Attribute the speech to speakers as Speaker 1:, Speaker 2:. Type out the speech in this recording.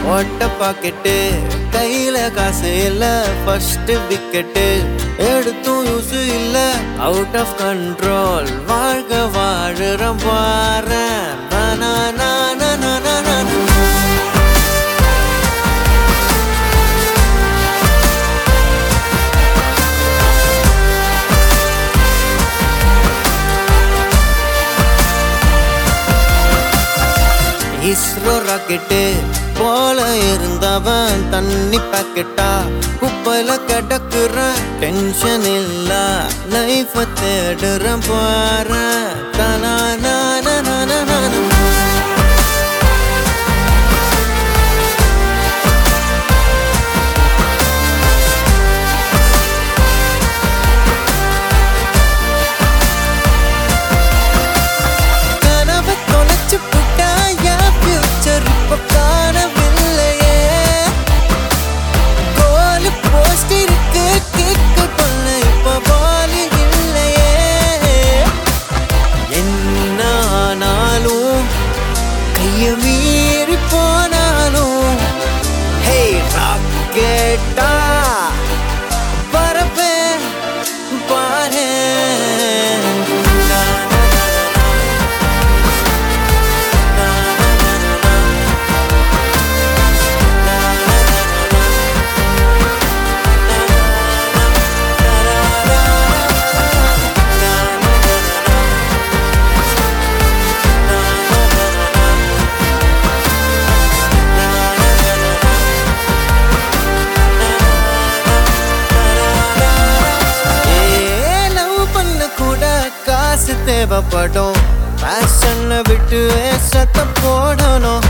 Speaker 1: ஒட்ட பாக்கெட்டு கையில காசு இல்ல ஃபர்ஸ்ட் விக்கெட்டு எடுத்தும் யூஸ் இல்ல அவுட் ஆஃப் கண்ட்ரோல் வாழ்க வாழுறம் வாரேன் நானா நானா நானா நானா இஸ்ரோ ராக்கெட்டு போல இருந்தவன் தண்ணி பாக்கெட்டா குப்பையில கிடக்குற டென்ஷன் இல்ல லைஃப தேடுறேன் பாரு தானா நானா நானா நானா கனவை தொலைச்சு புட்டா என் ஃபியூச்சர் இப்ப காணவில்லையே கோல் போஸ்ட் இருக்கு கிக் பண்ண இப்ப பால் இல்லையே என்ன ஆனாலும் கைய மீறி போனாலும் ஹே ராக்கெட்டா பரப்பேன் பாரு லவ் பண்ண கூட காசு தேவைப்படும் பேஷனை விட்டு சத்தம் போடணும்